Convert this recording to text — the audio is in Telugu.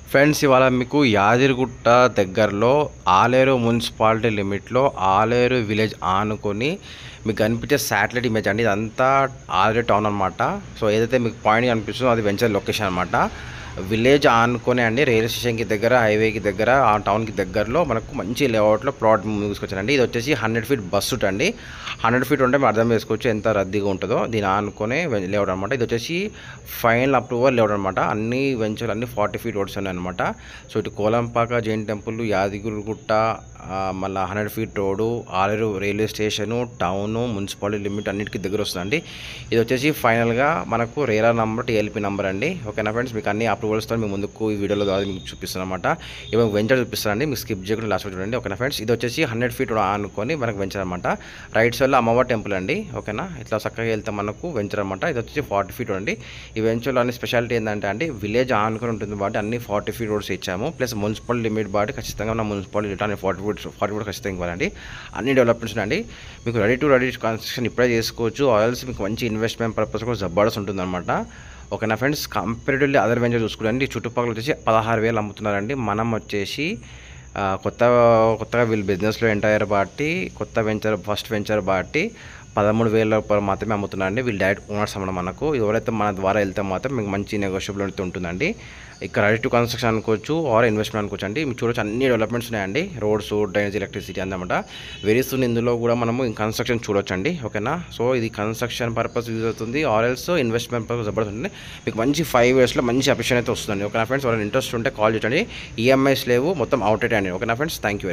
ఫ్రెండ్స్ ఇవాళ మీకు యాదిరిగుట్ట దగ్గరలో ఆలేరు మున్సిపాలిటీ లిమిట్లో ఆలేరు విలేజ్ ఆనుకొని మీకు కనిపించే శాటిలైట్ ఇమేజ్ అండి ఇదంతా ఆలేరు టౌన్ అనమాట సో ఏదైతే మీకు పాయింట్ కనిపిస్తుందో అది వెంచర్ లొకేషన్ అనమాట విలేజ్ ఆనుకొని అండి రైల్వే స్టేషన్కి దగ్గర హైవేకి దగ్గర ఆ టౌన్కి దగ్గరలో మనకు మంచి లేఅవుట్లో ప్లాట్ తీసుకొచ్చానండి ఇది వచ్చేసి హండ్రెడ్ ఫీట్ బస్సు అండి హండ్రెడ్ ఫీట్ ఉంటే మీరు అర్థం చేసుకోవచ్చు ఎంత రద్దీగా ఉంటుందో దీని ఆనుకునే లేఅవుట్ అనమాట ఇది వచ్చేసి ఫైనల్ అప్రూవల్ లేఅవుట్ అనమాట అన్ని వెంచర్లు అన్ని ఫార్టీ ఫీట్ రోడ్స్ ఉన్నాయి అనమాట సో ఇటు కోలంపాక జైన్ టెంపుల్ యాదగిరిగుట్ట ఆ, మళ్ళా hundred feet road Aler railway station town municipality limit అన్నిటికీ దగ్గర వస్తుందండి ఇది వచ్చేసి ఫైనల్గా మనకు రేరా నంబర్ టీఎల్పీ నెంబర్ అండి ఓకేనా ఫ్రెండ్స్ మీకు అన్ని అప్రూవల్స్తో మీ ముందుకు ఈ వీడియోలో ద్వారా మీకు చూపిస్తాను అనమాట ఇవి వెంచర్ చూపిస్తానండి మీకు స్కిప్ చేయకుండా లాస్ట్ చూడండి ఓకేనా ఫ్రెండ్స్ ఇది వచ్చేసి హండ్రెడ్ ఫీట్ అనుకొని మనకు వెంచర్ అనమాట రైట్ సైడ్లో అమ్మవారి టెంపుల్ అండి ఓకేనా ఇట్లా చక్కగా వెళ్తే మనకు వెంచర్ అనమాట ఇది వచ్చేసి ఫార్టీ ఫీట్ అండి ఈ వెంచర్లో అన్ని స్పెషాలిటీ ఏంటంటే అండి విలేజ్ ఆనుకొని ఉంటుంది కాబట్టి అన్ని ఫార్టీ ఫీట్ రోడ్స్ ఇచ్చాము ప్లస్ మున్సిపల్ లిమిట్ బాటి ఖచ్చితంగా ఉన్న municipality return forty feet forty feet ఖచ్చితంగా ఇవ్వాలండి అన్ని డెవలప్మెంట్స్ అండి మీకు రెడీ టు రెడీ కన్స్ట్రక్షన్ ఇప్పుడే చేసుకోవచ్చు ఆయిల్స్ మీకు మంచి ఇన్వెస్ట్మెంట్ పర్పస్ కూడా జబర్దస్త్ ఉంటుందన్నమాట ఓకేనా ఫ్రెండ్స్ కంపారిటివ్లీ అదర్ వెంచర్ చూసుకుంటే చుట్టుపక్కల వచ్చేసి పదహారు వేలు అమ్ముతున్నారండి మనం వచ్చేసి ఆ, కొత్త కొత్తగా వీళ్ళు బిజినెస్లో ఎంటర్ అయ్యారు కాబట్టి కొత్త వెంచర్ ఫస్ట్ వెంచర్ కాబట్టి పదమూడు వేల రూపాయలు మాత్రమే అమ్ముతున్నారండి వీళ్ళు డైరెక్ట్ ఓనర్స్ అమ్మడం మనకు ఎవరైతే మన ద్వారా వెళ్తే మాత్రం మీకు మంచి నెగోషియబుల్ అయితే ఉంటుందండి ఇక్కడ రెడీ టు కన్స్ట్రక్షన్ అనుకోవచ్చు ఆర్ ఇన్వెస్ట్మెంట్ అనుకోవచ్చు అండి మీకు చూడొచ్చు అన్ని డెవలప్మెంట్స్ ఉన్నాయండి రోడ్స్ డ్రైనేజ్ ఎలక్ట్రిసిటీ అన్నమాట వెరీ సూన్ ఇందులో కూడా మనము కన్స్ట్రక్షన్ చూడొచ్చు అండి ఓకేనా సో ఇది కన్స్ట్రక్షన్ పర్పస్ యూజ్ అవుతుంది ఆర్ ఎల్స్ ఇన్వెస్ట్మెంట్ పర్పస్ జబర్దస్తుంది మీకు మంచి ఫైవ్ ఇయర్స్లో మంచి అప్షన్ అయితే వస్తుంది ఓకేనా ఫ్రెండ్స్ వాళ్ళని ఇంట్రెస్ట్ ఉంటే కాల్ చేయండి ఈఎంఐస్ లేవు మొత్తం అవుట్ అండి ఓకేనా ఫ్రెండ్స్ థ్యాంక్ యూ